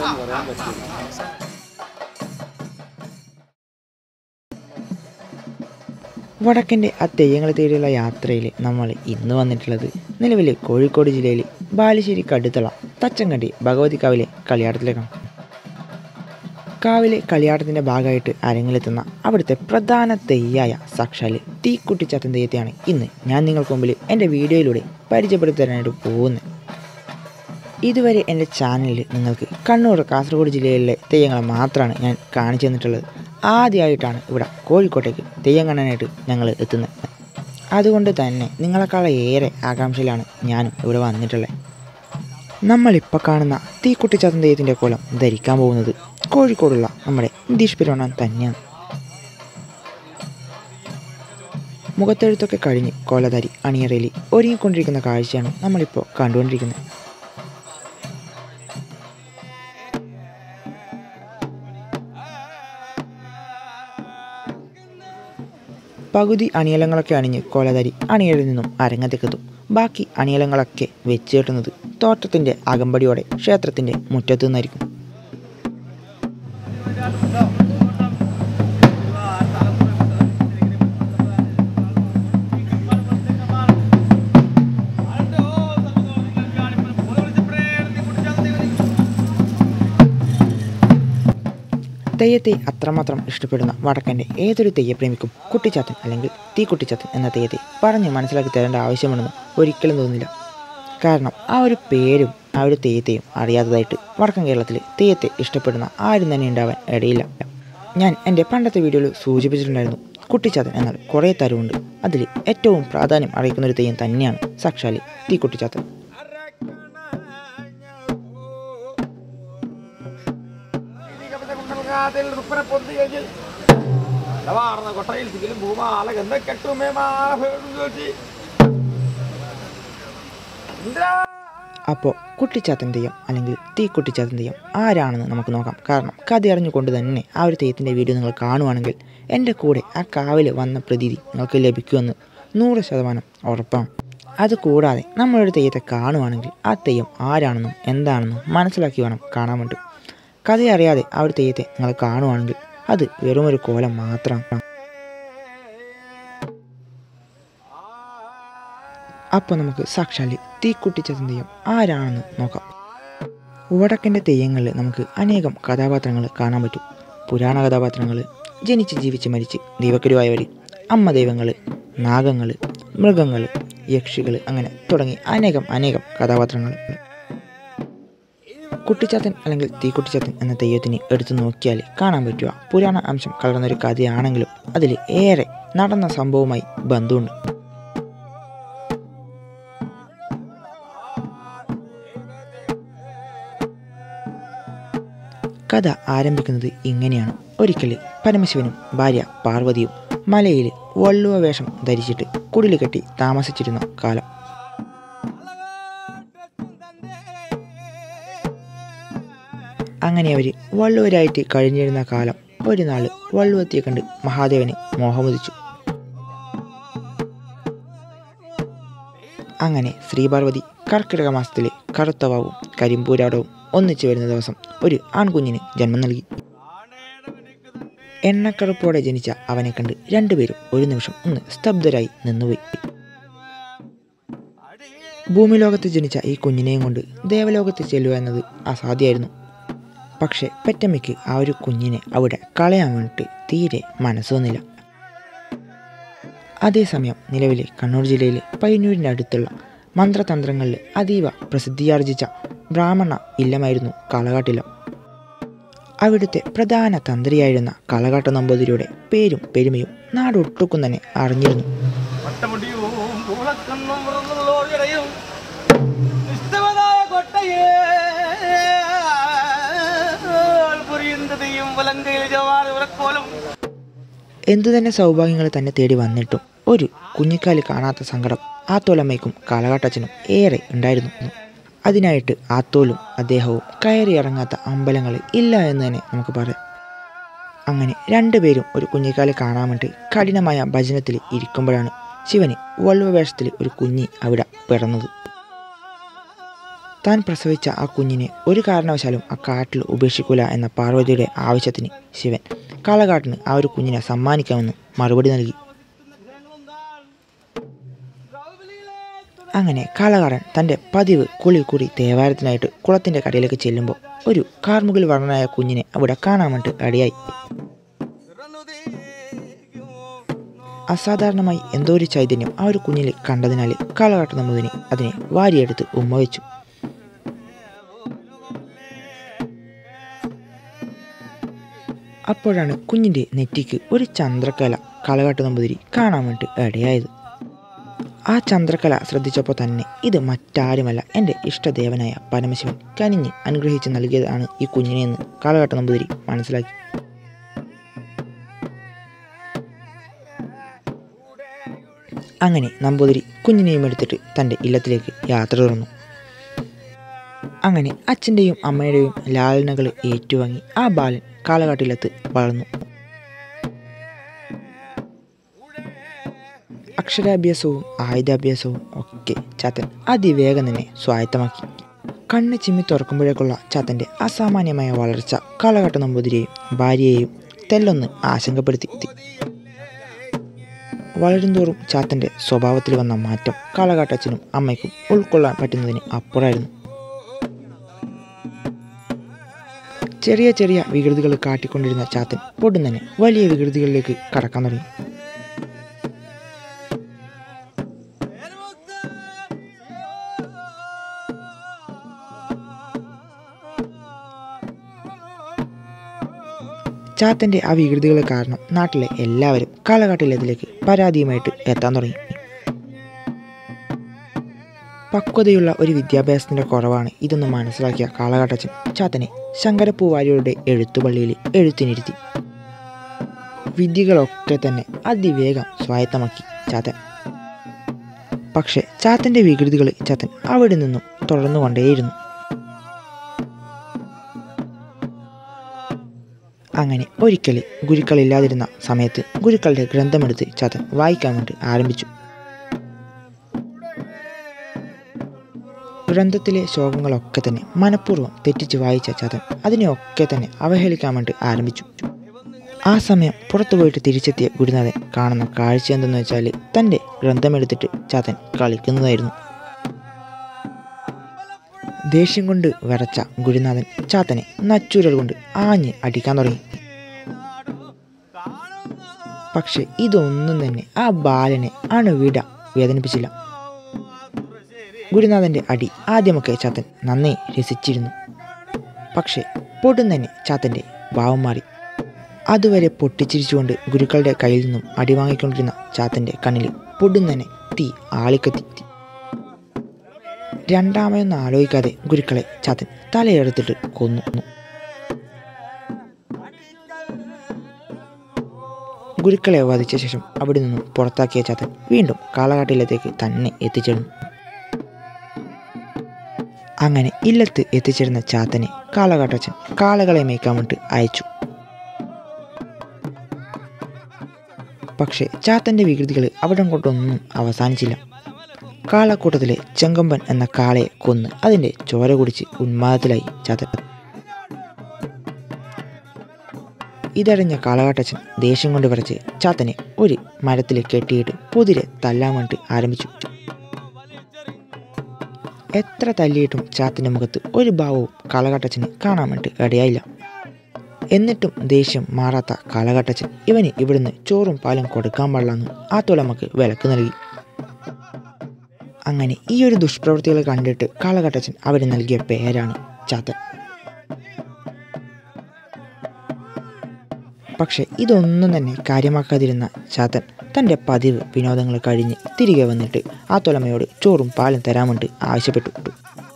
വടക്കൻ്റെ ആ തെയ്യങ്ങളെ തേടിയുള്ള യാത്രയിൽ നമ്മൾ ഇന്ന് വന്നിട്ടുള്ളത് നിലവിലെ കോഴിക്കോട് ജില്ലയിൽ ബാലുശ്ശേരി കടുത്തള തച്ചങ്കണ്ടി ഭഗവതി കാവിലെ കളിയാട്ടത്തിലേക്കാണ് കാവിലെ കളിയാട്ടത്തിൻ്റെ ഭാഗമായിട്ട് അരങ്ങിലെത്തുന്ന അവിടുത്തെ പ്രധാന തെയ്യായ സാക്ഷാൽ തീക്കുട്ടിച്ചാത്തൻ തെയ്യത്തെയാണ് ഇന്ന് ഞാൻ നിങ്ങൾക്ക് മുമ്പിൽ എൻ്റെ വീഡിയോയിലൂടെ പരിചയപ്പെടുത്തി തരാനായിട്ട് പോകുന്നത് ഇതുവരെ എൻ്റെ ചാനലിൽ നിങ്ങൾക്ക് കണ്ണൂർ കാസർഗോഡ് ജില്ലയിലെ തെയ്യങ്ങൾ മാത്രമാണ് ഞാൻ കാണിച്ചു തന്നിട്ടുള്ളത് ആദ്യമായിട്ടാണ് ഇവിടെ കോഴിക്കോട്ടേക്ക് തെയ്യം കാണാനായിട്ട് ഞങ്ങൾ എത്തുന്നത് അതുകൊണ്ട് തന്നെ നിങ്ങളെക്കാളെ ഏറെ ആകാംക്ഷയിലാണ് ഞാനും ഇവിടെ വന്നിട്ടുള്ളത് നമ്മളിപ്പോൾ കാണുന്ന തീക്കുട്ടിച്ചാത്തൻ തെയ്യത്തിൻ്റെ കോലം ധരിക്കാൻ പോകുന്നത് കോഴിക്കോടുള്ള നമ്മുടെ നിതീഷ് പെരുവണ്ണൻ തന്നെയാണ് മുഖത്തെഴുത്തൊക്കെ കഴിഞ്ഞ് കോലധാരി അണിയറയിൽ ഒരുങ്ങിക്കൊണ്ടിരിക്കുന്ന കാഴ്ചയാണ് നമ്മളിപ്പോൾ കണ്ടുകൊണ്ടിരിക്കുന്നത് പകുതി അണിയലങ്ങളൊക്കെ അണിഞ്ഞ് കോലധാരി അണിയറിൽ നിന്നും അരങ്ങത്തേക്കെത്തും ബാക്കി അണിയലങ്ങളൊക്കെ വെച്ച് കെട്ടുന്നത് തോട്ടത്തിൻ്റെ അകമ്പടിയോടെ ക്ഷേത്രത്തിൻ്റെ മുറ്റത്തു നിന്നായിരിക്കും തെയ്യത്തെ അത്രമാത്രം ഇഷ്ടപ്പെടുന്ന വടക്കൻ്റെ ഏതൊരു തെയ്യപ്രേമിക്കും കുട്ടിച്ചാത്തൻ അല്ലെങ്കിൽ തീക്കുട്ടിച്ചാത്തൻ എന്ന തെയ്യത്തെ പറഞ്ഞ് മനസ്സിലാക്കി തരേണ്ട ആവശ്യമുണ്ടെന്ന് ഒരിക്കലും തോന്നുന്നില്ല കാരണം ആ ഒരു പേരും ആ ഒരു തെയ്യത്തെയും അറിയാത്തതായിട്ട് വടക്കൻ കേരളത്തിൽ തെയ്യത്തെ ഇഷ്ടപ്പെടുന്ന ആരും തന്നെ ഉണ്ടാവാൻ ഇടയില്ല ഞാൻ എൻ്റെ പണ്ടത്തെ വീഡിയോയിൽ സൂചിപ്പിച്ചിട്ടുണ്ടായിരുന്നു കുട്ടിച്ചാത്തൻ എന്നാൽ കുറേ തരവുണ്ട് അതിൽ ഏറ്റവും പ്രാധാന്യം അറിയിക്കുന്ന ഒരു തെയ്യം തന്നെയാണ് സാക്ഷാൽ തീക്കുട്ടിച്ചാത്തൻ കാതിൽ റുപ്പനെ പൊന്തിയെങ്കിൽ വാർന്ന കൊട്ടയിൽ സിഗിലും ഭൂമാല ഗന്ധ കെട്ടുമേ മാറ്റി അപ്പോൾ കുട്ടിച്ചാത്തൻ തെയ്യം അല്ലെങ്കിൽ തീക്കുട്ടിച്ചാത്തൻ തെയ്യം ആരാണെന്ന് നമുക്ക് നോക്കാം കാരണം കഥ അറിഞ്ഞുകൊണ്ട് തന്നെ ആ ഒരു തെയ്യത്തിൻ്റെ വീഡിയോ നിങ്ങൾ കാണുവാണെങ്കിൽ എൻ്റെ കൂടെ ആ കാവിൽ വന്ന പ്രതീതി നിങ്ങൾക്ക് ലഭിക്കുമെന്ന് നൂറ് ശതമാനം ഉറപ്പാണ് അതുകൂടാതെ നമ്മളൊരു തെയ്യത്തെ കാണുവാണെങ്കിൽ ആ തെയ്യം ആരാണെന്നും എന്താണെന്നും മനസ്സിലാക്കി വേണം കാണാൻ വേണ്ടി കഥ അറിയാതെ ആ ഒരു തെയ്യത്തെ നിങ്ങൾ കാണുവാണെങ്കിൽ അത് വെറും ഒരു കോലം മാത്രമാണ് അപ്പോൾ നമുക്ക് സാക്ഷാൽ തീക്കുട്ടിച്ചതൻ തെയ്യം ആരാണെന്ന് നോക്കാം വടക്കൻ്റെ തെയ്യങ്ങളിൽ നമുക്ക് അനേകം കഥാപാത്രങ്ങൾ കാണാൻ പറ്റും പുരാണ കഥാപാത്രങ്ങൾ ജനിച്ച് ജീവിച്ച് മരിച്ച് ദൈവക്കരുവായവർ അമ്മ ദൈവങ്ങൾ നാഗങ്ങൾ മൃഗങ്ങൾ യക്ഷികൾ അങ്ങനെ തുടങ്ങി അനേകം അനേകം കഥാപാത്രങ്ങൾ കുട്ടിച്ചാത്തൻ അല്ലെങ്കിൽ തീക്കുട്ടിച്ചാത്തൻ എന്ന തെയ്യത്തിന് എടുത്തു നോക്കിയാൽ കാണാൻ പറ്റുക പുരാണ അംശം കലർന്നൊരു കഥയാണെങ്കിലും അതിൽ ഏറെ നടന്ന സംഭവവുമായി ബന്ധമുണ്ട് കഥ ആരംഭിക്കുന്നത് ഇങ്ങനെയാണ് ഒരിക്കൽ പരമശിവനും ഭാര്യ പാർവതിയും മലയിൽ വള്ളുവ വേഷം ധരിച്ചിട്ട് കുടില് കെട്ടി താമസിച്ചിരുന്ന കാലം അങ്ങനെ അവർ വള്ളുവരായിട്ട് കഴിഞ്ഞിരുന്ന കാലം ഒരു നാൾ വള്ളുവത്തിയെ കണ്ട് മഹാദേവന് മോഹമുദിച്ചു അങ്ങനെ ശ്രീപാർവതി കർക്കിടക മാസത്തിലെ കറുത്തവാവും കരിമ്പൂരാടവും ഒന്നിച്ചു വരുന്ന ദിവസം ഒരു ആൺകുഞ്ഞിന് ജന്മം നൽകി എണ്ണക്കറുപ്പോടെ ജനിച്ച അവനെ കണ്ട് രണ്ടുപേരും ഒരു നിമിഷം ഒന്ന് സ്തബ്ധരായി നിന്നുപോയി ഭൂമിലോകത്ത് ജനിച്ച ഈ കുഞ്ഞിനെയും കൊണ്ട് ദേവലോകത്ത് ചെല്ലുക എന്നത് അസാധ്യമായിരുന്നു പക്ഷേ പെറ്റമ്മയ്ക്ക് ആ ഒരു കുഞ്ഞിനെ അവിടെ കളയാൻ വേണ്ടിയിട്ട് തീരെ മനസ്സ് വന്നില്ല അതേസമയം നിലവിലെ കണ്ണൂർ ജില്ലയിലെ പയ്യന്നൂരിൻ്റെ അടുത്തുള്ള മന്ത്രതന്ത്രങ്ങളിൽ അതീവ പ്രസിദ്ധിയാർജിച്ച ബ്രാഹ്മണ ഇല്ലമായിരുന്നു കളകാട്ടിലം അവിടുത്തെ പ്രധാന തന്ത്രിയായിരുന്ന കളകാട്ട നമ്പൂതിരിയുടെ പേരും പെരുമയും നാടൊട്ടുക്കും തന്നെ അറിഞ്ഞിരുന്നു വട്ടമുടിയും പൂളക്കണ്ണും മുറന്നുള്ളോർക്കടയും നിഷ്ഠവതായ കൊട്ടയേ പുരിയുന്നതയും വലങ്കയിൽ ജവാൻ ഉറക്കോലും എന്തു തന്നെ സൗഭാഗ്യങ്ങൾ തന്നെ തേടി വന്നിട്ടും ഒരു കുഞ്ഞിക്കാല് കാണാത്ത സങ്കടം ആത്തോലമ്മയ്ക്കും കാലഘട്ടച്ചനും ഏറെ ഉണ്ടായിരുന്നു അതിനായിട്ട് ആത്തോലും അദ്ദേഹവും കയറിയിറങ്ങാത്ത അമ്പലങ്ങൾ ഇല്ല എന്ന് തന്നെ നമുക്ക് പറയാം അങ്ങനെ രണ്ടുപേരും ഒരു കുഞ്ഞിക്കാല് കാണാൻ വേണ്ടി കഠിനമായ ഭജനത്തിൽ ഇരിക്കുമ്പോഴാണ് ശിവന് വള്ളുവ വേഷത്തിൽ ഒരു കുഞ്ഞി അവിടെ പിറന്നത് താൻ പ്രസവിച്ച ആ കുഞ്ഞിനെ ഒരു കാരണവശാലും ആ കാട്ടിൽ ഉപേക്ഷിക്കൂല എന്ന പാർവതിയുടെ ആവശ്യത്തിന് ശിവൻ കാളകാട്ടിന് ആ ഒരു കുഞ്ഞിനെ സമ്മാനിക്കാമെന്ന് മറുപടി നൽകി അങ്ങനെ കാളകാടൻ തൻ്റെ പതിവ് കുളി കുറി തേവാരത്തിനായിട്ട് കുളത്തിൻ്റെ കടയിലേക്ക് ചെല്ലുമ്പോൾ ഒരു കാർമുകിൽ വർണ്ണനായ കുഞ്ഞിനെ അവിടെ കാണാൻ വേണ്ടി അടിയായി അസാധാരണമായി എന്തോ ഒരു ചൈതന്യം ആ ഒരു കുഞ്ഞിൽ കണ്ടതിനാൽ കാളകാട്ട് നമ്പൂതിരി അതിനെ വാരിയെടുത്ത് ഉമ്മ വെച്ചു അപ്പോഴാണ് കുഞ്ഞിൻ്റെ നെറ്റിക്ക് ഒരു ചന്ദ്രക്കല കാളകാട്ട് നമ്പൂതിരി കാണാൻ വേണ്ടി ഇടയായത് ആ ചന്ദ്രകല ശ്രദ്ധിച്ചപ്പോൾ തന്നെ ഇത് മറ്റാരുമല്ല എൻ്റെ ഇഷ്ടദേവനായ പരമശിവൻ കനിഞ്ഞ് അനുഗ്രഹിച്ച് നൽകിയതാണ് ഈ കുഞ്ഞിനെയെന്ന് കാളഘട്ട നമ്പൂതിരി മനസ്സിലാക്കി അങ്ങനെ നമ്പൂതിരി കുഞ്ഞിനെയും എടുത്തിട്ട് തൻ്റെ ഇല്ലത്തിലേക്ക് യാത്ര തുടർന്നു അങ്ങനെ അച്ഛൻ്റെയും അമ്മയുടെയും ലാലനകൾ ഏറ്റുവാങ്ങി ആ ബാലൻ കാളകാട്ടിലത്ത് വളർന്നു അക്ഷരാഭ്യാസവും ആയുധാഭ്യാസവും ഒക്കെ ചാത്തൻ അതിവേഗം തന്നെ സ്വായത്തമാക്കി കണ്ണ് ചിമ്മി തുറക്കുമ്പോഴേക്കുള്ള ചാത്തൻ്റെ അസാമാന്യമായ വളർച്ച കാളഘട്ട നമ്പൂതിരിയെയും ഭാര്യയെയും തെല്ലൊന്ന് ആശങ്കപ്പെടുത്തി വളരുംതോറും ചാത്തൻ്റെ സ്വഭാവത്തിൽ വന്ന മാറ്റം കാളകാട്ടച്ചനും അമ്മയ്ക്കും ഉൾക്കൊള്ളാൻ പറ്റുന്നതിന് അപ്പുറമായിരുന്നു ചെറിയ ചെറിയ വികൃതികൾ കാട്ടിക്കൊണ്ടിരുന്ന ചാത്തൻ പൊടും തന്നെ വലിയ വികൃതികളിലേക്ക് കടക്കാൻ തുടങ്ങി ചാത്തൻ്റെ ആ വികൃതികളെ കാരണം നാട്ടിലെ എല്ലാവരും കാളകാട്ടിലതിലേക്ക് പരാതിയുമായിട്ട് എത്താൻ തുടങ്ങി പക്വതയുള്ള ഒരു വിദ്യാഭ്യാസത്തിൻ്റെ കുറവാണ് ഇതൊന്ന് മനസ്സിലാക്കിയ കാളകാട്ടച്ചൻ ചാത്തനെ ശങ്കരപ്പൂവാരിയുടെ എഴുത്തുപള്ളിയിൽ എഴുത്തിനിരുത്തി വിദ്യകളൊക്കെ തന്നെ അതിവേഗം സ്വായത്തമാക്കി ചാത്തൻ പക്ഷേ ചാത്തൻ്റെ വികൃതികൾ ചാത്തൻ അവിടെ നിന്നും തുടർന്നു കൊണ്ടേയിരുന്നു അങ്ങനെ ഒരിക്കൽ ഗുരുക്കളില്ലാതിരുന്ന സമയത്ത് ഗുരുക്കളുടെ ഗ്രന്ഥമെടുത്ത് ചാത്തൻ വായിക്കാൻ വേണ്ടി ആരംഭിച്ചു ഗ്രന്ഥത്തിലെ ശ്ലോകങ്ങളൊക്കെ തന്നെ മനഃപൂർവ്വം തെറ്റിച്ച് വായിച്ച ചാത്തൻ അതിനെയൊക്കെ തന്നെ അവഹേളിക്കാൻ വേണ്ടി ആരംഭിച്ചു ആ സമയം പുറത്തു പോയിട്ട് തിരിച്ചെത്തിയ ഗുരുനാഥൻ കാണുന്ന കാഴ്ച എന്തെന്ന് വെച്ചാൽ തൻ്റെ ഗ്രന്ഥമെടുത്തിട്ട് ചാത്തൻ കളിക്കുന്നതായിരുന്നു ദേഷ്യം കൊണ്ട് വിറച്ച ഗുരുനാഥൻ ചാത്തനെ നച്ചൂരൽ കൊണ്ട് ആഞ്ഞ് അടിക്കാൻ തുടങ്ങി പക്ഷെ ഇതൊന്നും തന്നെ ആ ബാലനെ അണുവിട വേദനിപ്പിച്ചില്ല ഗുരുനാഥൻ്റെ അടി ആദ്യമൊക്കെ ചാത്തൻ നന്നേ രസിച്ചിരുന്നു പക്ഷെ പൊടും തന്നെ ചാത്തൻ്റെ ഭാവം മാറി അതുവരെ പൊട്ടിച്ചിരിച്ചുകൊണ്ട് ഗുരുക്കളുടെ കയ്യിൽ നിന്നും അടി വാങ്ങിക്കൊണ്ടിരുന്ന ചാത്തൻ്റെ കണ്ണിൽ പൊടും തന്നെ തീ ആളിക്കത്തി രണ്ടാമതൊന്നും ആലോചിക്കാതെ ഗുരുക്കളെ ചാത്തൻ തലയെടുത്തിട്ട് കൊന്നു ഗുരുക്കളെ വധിച്ച ശേഷം അവിടെ നിന്നും പുറത്താക്കിയ ചാത്തൻ വീണ്ടും കാളകാട്ടിലത്തേക്ക് തന്നെ എത്തിച്ചേർന്നു അങ്ങനെ ഇല്ലത്ത് എത്തിച്ചേരുന്ന ചാത്തനെ കാളകാട്ടച്ചൻ കാളകളെ മേയ്ക്കാൻ വേണ്ടി അയച്ചു പക്ഷേ ചാത്തൻ്റെ വികൃതികൾ അവിടം കൊണ്ടൊന്നും അവസാനിച്ചില്ല കാളക്കൂട്ടത്തിലെ ചെങ്കമ്പൻ എന്ന കാളയെ കൊന്ന് അതിൻ്റെ ചോര കുടിച്ച് ഉന്മാദത്തിലായി ചാത്തൻ ഇതറിഞ്ഞ കാളകാട്ടച്ചൻ ദേഷ്യം കൊണ്ട് വിറച്ച് ചാത്തനെ ഒരു മരത്തിൽ കെട്ടിയിട്ട് പുതിരെ തല്ലാൻ വേണ്ടി ആരംഭിച്ചു എത്ര തല്ലിയിട്ടും ചാത്തിൻ്റെ മുഖത്ത് ഒരു ഭാവവും കാളകാട്ടച്ചന് കാണാൻ വേണ്ടി ഇടയായില്ല എന്നിട്ടും ദേഷ്യം മാറാത്ത കാളകാട്ടച്ചൻ ഇവന് ഇവിടുന്ന് ചോറും പാലും കൊടുക്കാൻ പാടില്ലെന്ന് ആ തുലമക്ക് വിലക്ക് നൽകി അങ്ങനെ ഈ ഒരു ദുഷ്പ്രവൃത്തികൾ കണ്ടിട്ട് കാളഘട്ടച്ചൻ അവന് നൽകിയ പേരാണ് ചാത്തൻ പക്ഷെ ഇതൊന്നും തന്നെ കാര്യമാക്കാതിരുന്ന ചാത്തൻ തൻ്റെ പതിവ് വിനോദങ്ങൾ കഴിഞ്ഞ് തിരികെ വന്നിട്ട് ആ തൊലമയോട് ചോറും പാലും തരാൻ വേണ്ടി ആവശ്യപ്പെട്ടു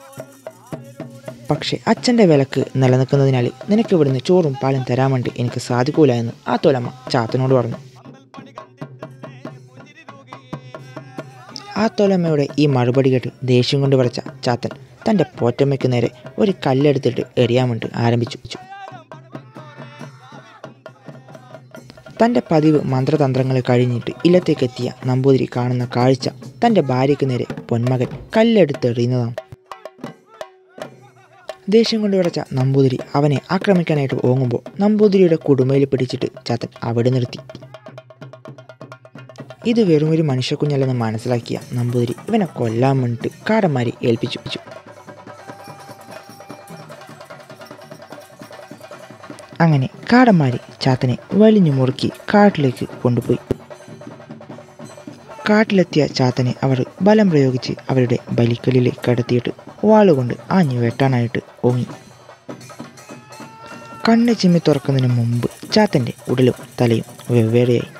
പക്ഷെ അച്ഛൻ്റെ വിലക്ക് നിലനിൽക്കുന്നതിനാൽ നിനക്ക് ഇവിടുന്ന് ചോറും പാലും തരാൻ വേണ്ടി എനിക്ക് സാധിക്കൂല എന്ന് ആ തൊലമ്മ ചാത്തനോട് പറഞ്ഞു ആ തൊലമ്മയുടെ ഈ മറുപടി കേട്ട് ദേഷ്യം കൊണ്ട് വിറച്ച ചാത്തൻ തൻ്റെ പോറ്റമ്മയ്ക്ക് നേരെ ഒരു കല്ലെടുത്തിട്ട് എറിയാൻ വേണ്ടി ആരംഭിച്ചു തൻ്റെ പതിവ് മന്ത്രതന്ത്രങ്ങൾ കഴിഞ്ഞിട്ട് ഇല്ലത്തേക്കെത്തിയ നമ്പൂതിരി കാണുന്ന കാഴ്ച തൻ്റെ ഭാര്യയ്ക്ക് നേരെ പൊന്മകൻ കല്ലെടുത്ത് എറിയുന്നതാണ് ദേഷ്യം കൊണ്ട് വിറച്ച നമ്പൂതിരി അവനെ ആക്രമിക്കാനായിട്ട് ഓങ്ങുമ്പോൾ നമ്പൂതിരിയുടെ കുടുമയിൽ പിടിച്ചിട്ട് ചാത്തൻ അവിടെ നിർത്തി ഇത് വെറും ഒരു മനുഷ്യക്കുഞ്ഞല്ലെന്ന് മനസ്സിലാക്കിയ നമ്പൂതിരി ഇവനെ കൊല്ലാൻ വേണ്ടിട്ട് കാടന്മാരെ ഏൽപ്പിച്ചു അങ്ങനെ കാടന്മാര് ചാത്തനെ വലിഞ്ഞു മുറുക്കി കാട്ടിലേക്ക് കൊണ്ടുപോയി കാട്ടിലെത്തിയ ചാത്തനെ അവർ ബലം പ്രയോഗിച്ച് അവരുടെ ബലിക്കലിലേക്ക് കടത്തിയിട്ട് വാളുകൊണ്ട് ആഞ്ഞു വെട്ടാനായിട്ട് ഓങ്ങി കണ്ണ് ചിമ്മി തുറക്കുന്നതിന് മുമ്പ് ചാത്തൻ്റെ ഉടലും തലയും വെവ്വേറെയായി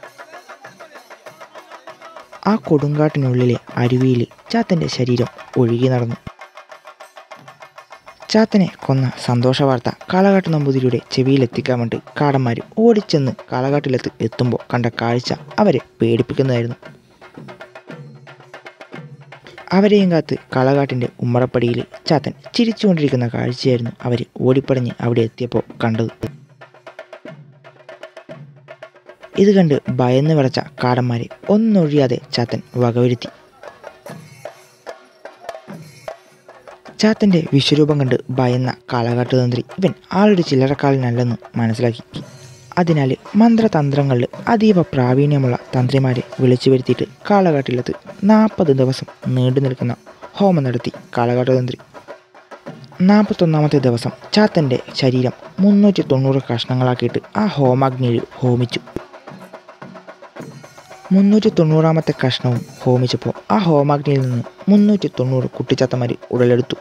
ആ കൊടുങ്കാട്ടിനുള്ളിലെ അരുവിയിൽ ചാത്തൻ്റെ ശരീരം ഒഴുകി നടന്നു ചാത്തനെ കൊന്ന സന്തോഷ വാർത്ത കാളകാട്ട് നമ്പൂതിരിയുടെ ചെവിയിലെത്തിക്കാൻ വേണ്ടി കാടന്മാർ ഓടിച്ചെന്ന് കാളകാട്ടിലെത്ത് എത്തുമ്പോൾ കണ്ട കാഴ്ച അവരെ പേടിപ്പിക്കുന്നതായിരുന്നു അവരെയും കാത്ത് കാളകാട്ടിൻ്റെ ഉമ്മറപ്പടിയിൽ ചാത്തൻ ചിരിച്ചുകൊണ്ടിരിക്കുന്ന കാഴ്ചയായിരുന്നു അവർ ഓടിപ്പടഞ്ഞ് അവിടെ എത്തിയപ്പോൾ കണ്ടത് ഇത് കണ്ട് ഭയന്ന് വിറച്ച കാടന്മാരെ ഒന്നൊഴിയാതെ ചാത്തൻ വകവരുത്തി ചാത്തൻ്റെ വിശ്വരൂപം കണ്ട് ഭയന്ന കാളകാട്ട് തന്ത്രി ഇവൻ ആളൊരു ചില്ലറക്കാലനല്ലെന്ന് മനസ്സിലാക്കി അതിനാൽ മന്ത്രതന്ത്രങ്ങളിൽ അതീവ പ്രാവീണ്യമുള്ള തന്ത്രിമാരെ വിളിച്ചു വരുത്തിയിട്ട് കാളകാട്ടിലെത്ത് നാൽപ്പത് ദിവസം നീണ്ടു നിൽക്കുന്ന ഹോമം നടത്തി കാളകാട്ട് തന്ത്രി നാൽപ്പത്തൊന്നാമത്തെ ദിവസം ചാത്തൻ്റെ ശരീരം മുന്നൂറ്റി തൊണ്ണൂറ് കഷ്ണങ്ങളാക്കിയിട്ട് ആ ഹോമാഗ്നിയിൽ ഹോമിച്ചു മുന്നൂറ്റി തൊണ്ണൂറാമത്തെ കഷ്ണവും ഹോമിച്ചപ്പോൾ ആ ഹോമാഗ്നിയിൽ നിന്ന് മുന്നൂറ്റി തൊണ്ണൂറ് കുട്ടിച്ചാത്തന്മാർ ഉടലെടുത്തു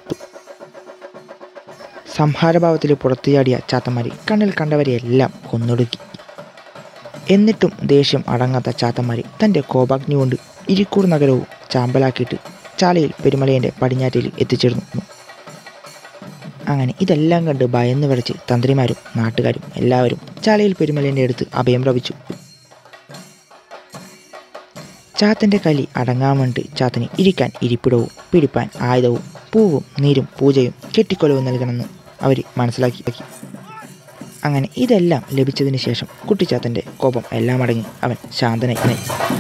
സംഹാരഭാവത്തിൽ പുറത്തു ചാടിയ ചാത്തന്മാർ കണ്ണിൽ കണ്ടവരെയെല്ലാം കൊന്നൊടുക്കി എന്നിട്ടും ദേഷ്യം അടങ്ങാത്ത ചാത്തന്മാർ തൻ്റെ കോപാഗ്നി കൊണ്ട് ഇരിക്കൂർ നഗരവും ചാമ്പലാക്കിയിട്ട് ചാലയിൽ പെരുമലയൻ്റെ പടിഞ്ഞാറ്റയിൽ എത്തിച്ചേർന്നു അങ്ങനെ ഇതെല്ലാം കണ്ട് ഭയന്ന് വിറച്ച് തന്ത്രിമാരും നാട്ടുകാരും എല്ലാവരും ചാലയിൽ പെരുമലേൻ്റെ അടുത്ത് അഭയം പ്രാപിച്ചു ചാത്തൻ്റെ കലി അടങ്ങാൻ വേണ്ടി ചാത്തന് ഇരിക്കാൻ ഇരിപ്പിടവും പിടിപ്പാൻ ആയുധവും പൂവും നീരും പൂജയും കെട്ടിക്കൊലവും നൽകണമെന്ന് അവർ മനസ്സിലാക്കി അങ്ങനെ ഇതെല്ലാം ലഭിച്ചതിന് ശേഷം കുട്ടിച്ചാത്തൻ്റെ കോപം എല്ലാം അടങ്ങി അവൻ ശാന്തനായി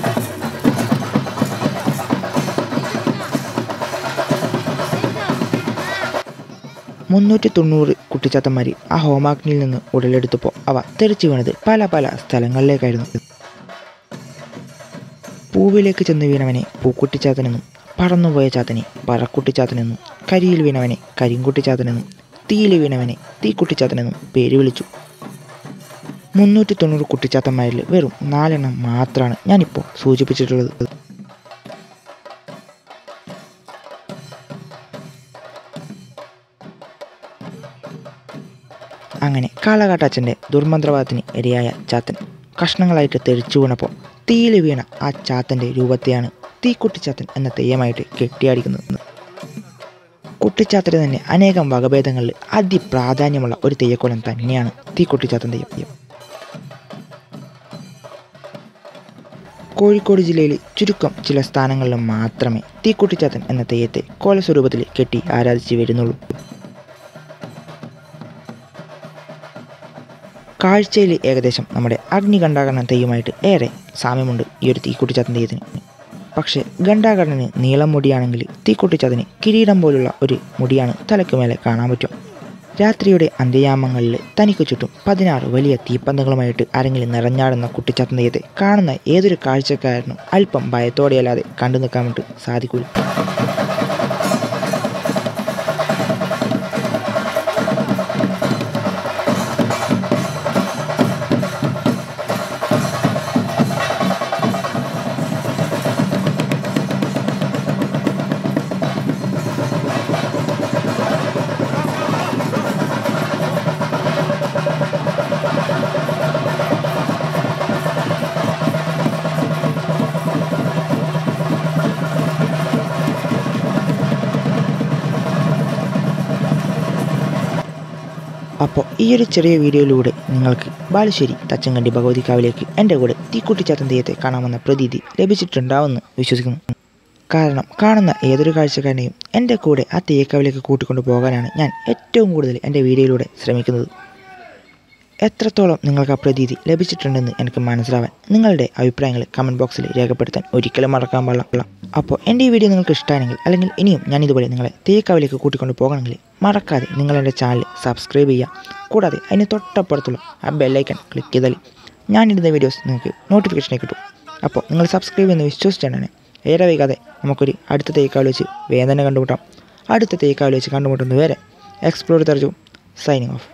മുന്നൂറ്റി തൊണ്ണൂറ് കുട്ടിച്ചാത്തന്മാർ ആ ഹോമാഗ്നിയിൽ നിന്ന് ഉടലെടുത്തപ്പോൾ അവ തെറിച്ചു വീണത് പല പല സ്ഥലങ്ങളിലേക്കായിരുന്നു പൂവിലേക്ക് ചെന്ന് വീണവനെ പൂക്കുട്ടിച്ചാത്തനെന്നും പറന്നുപോയ ചാത്തനെ പറക്കുട്ടിച്ചാത്തനെന്നും കരിയിൽ വീണവനെ കരിങ്കുട്ടിച്ചാത്തനെന്നും തീയിൽ വീണവനെ തീക്കുട്ടിച്ചാത്തനെന്നും പേര് വിളിച്ചു മുന്നൂറ്റി തൊണ്ണൂറ് കുട്ടിച്ചാത്തന്മാരിൽ വെറും നാലെണ്ണം മാത്രമാണ് ഞാനിപ്പോൾ സൂചിപ്പിച്ചിട്ടുള്ളത് അങ്ങനെ കാളകാട്ടാച്ചൻ്റെ ദുർമന്ത്രവാദത്തിന് ഇരയായ ചാത്തൻ കഷ്ണങ്ങളായിട്ട് തെറിച്ചു വീണപ്പോൾ തീയിൽ വീണ ആ ചാത്തൻ്റെ രൂപത്തെയാണ് തീക്കുട്ടിച്ചാത്തൻ എന്ന തെയ്യമായിട്ട് കെട്ടിയാടിക്കുന്നത് കുട്ടിച്ചാത്തന് തന്നെ അനേകം വകഭേദങ്ങളിൽ അതിപ്രാധാന്യമുള്ള ഒരു തെയ്യക്കോലം തന്നെയാണ് തീക്കുട്ടിച്ചാത്തൻ തെയ്യം കോഴിക്കോട് ജില്ലയിൽ ചുരുക്കം ചില സ്ഥാനങ്ങളിൽ മാത്രമേ തീക്കുട്ടിച്ചാത്തൻ എന്ന തെയ്യത്തെ കോലസ്വരൂപത്തിൽ കെട്ടി ആരാധിച്ച് വരുന്നുള്ളൂ കാഴ്ചയിൽ ഏകദേശം നമ്മുടെ അഗ്നികണ്ഠാകരണ തെയ്യമായിട്ട് ഏറെ സാമ്യമുണ്ട് ഈ ഒരു തീക്കുട്ടിച്ചാത്തൻ തെയ്യത്തിന് പക്ഷേ ഗണ്ഡാകരണന് നീളം മുടിയാണെങ്കിൽ തീക്കുട്ടിച്ചാത്തന് കിരീടം പോലുള്ള ഒരു മുടിയാണ് തലയ്ക്ക് മേലെ കാണാൻ പറ്റും രാത്രിയുടെ അന്ത്യയാമങ്ങളിൽ തനിക്ക് ചുറ്റും പതിനാറ് വലിയ തീപ്പന്തങ്ങളുമായിട്ട് അരങ്ങിൽ നിറഞ്ഞാടുന്ന കുട്ടിച്ചാത്തൻ തെയ്യത്തെ കാണുന്ന ഏതൊരു കാഴ്ചക്കാരനും അല്പം ഭയത്തോടെയല്ലാതെ കണ്ടു നിൽക്കാൻ വേണ്ടി സാധിക്കില്ല അപ്പോൾ ഈ ഒരു ചെറിയ വീഡിയോയിലൂടെ നിങ്ങൾക്ക് ബാലുശ്ശേരി തച്ചങ്കണ്ടി ഭഗവതിക്കാവിലേക്ക് എൻ്റെ കൂടെ തീക്കുട്ടിച്ചാത്തൻ തെയ്യത്തെ കാണാമെന്ന പ്രതീതി ലഭിച്ചിട്ടുണ്ടാവുമെന്ന് വിശ്വസിക്കുന്നു കാരണം കാണുന്ന ഏതൊരു കാഴ്ചക്കാരനെയും എൻ്റെ കൂടെ ആ തെയ്യക്കാവിലേക്ക് കൂട്ടിക്കൊണ്ടു പോകാനാണ് ഞാൻ ഏറ്റവും കൂടുതൽ എൻ്റെ വീഡിയോയിലൂടെ ശ്രമിക്കുന്നത് എത്രത്തോളം നിങ്ങൾക്ക് ആ പ്രതീതി ലഭിച്ചിട്ടുണ്ടെന്ന് എനിക്ക് മനസ്സിലാവാൻ നിങ്ങളുടെ അഭിപ്രായങ്ങൾ കമൻറ്റ് ബോക്സിൽ രേഖപ്പെടുത്താൻ ഒരിക്കലും മറക്കാൻ പാടില്ല അപ്പോൾ എൻ്റെ ഈ വീഡിയോ നിങ്ങൾക്ക് ഇഷ്ടമാണെങ്കിൽ അല്ലെങ്കിൽ ഇനിയും ഞാൻ ഇതുപോലെ നിങ്ങളെ തേക്കാവിലേക്ക് കൂട്ടിക്കൊണ്ട് പോകണമെങ്കിൽ മറക്കാതെ നിങ്ങൾ എൻ്റെ ചാനൽ സബ്സ്ക്രൈബ് ചെയ്യുക കൂടാതെ അതിന് തൊട്ടപ്പുറത്തുള്ള ആ ബെല്ലൈക്കൺ ക്ലിക്ക് ചെയ്താൽ ഞാനിടുന്ന വീഡിയോസ് നിങ്ങൾക്ക് നോട്ടിഫിക്കേഷനെ കിട്ടും അപ്പോൾ നിങ്ങൾ സബ്സ്ക്രൈബ് ചെയ്യുന്ന വിശ്വസിച്ചാണ് ഏറെ വൈകാതെ നമുക്കൊരു അടുത്ത തേക്കാവിൽ വെച്ച് വേദന കണ്ടുമുട്ടാം അടുത്ത തേക്കാവിൽ വെച്ച് കണ്ടുമുട്ടുന്നത് വരെ എക്സ്പ്ലോർ തെറിച്ചു സൈനിങ് ഓഫ്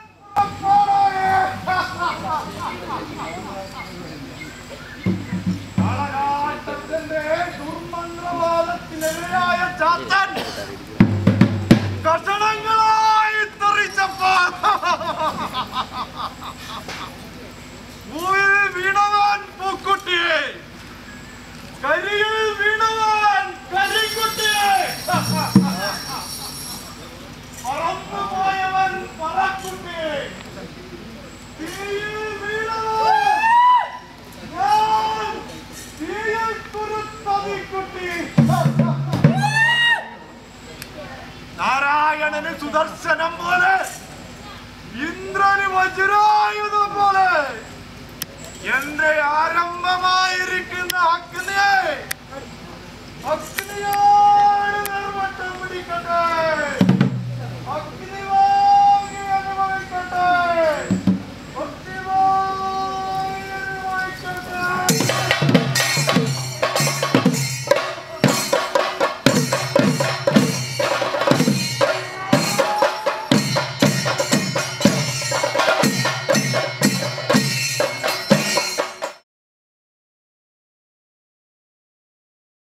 കാളകാട്ടത്തിന്റെ ദുർമന്ത്രവാദത്തിനെതിരായ ചാത്തൻ കഷണങ്ങളായി തെറിച്ചപ്പോ ഭൂമിയിൽ വീണവൻ പൂക്കുട്ടിയെ കരിയിൽ വീണവൻ കരിക്കുട്ടിയെ പറന്നുപോയവൻ പറക്കുട്ടിയെ തീയിൽ വീണവൻ ഞാൻ തീയിൽ കുരുത്തതിക്കുട്ടി നാരായണന് സുദർശനം പോലെ ഇന്ദ്രന് വജ്രായുധം പോലെ എന്റെ ആരംഭമായിരിക്കുന്ന അഗ്നിയെ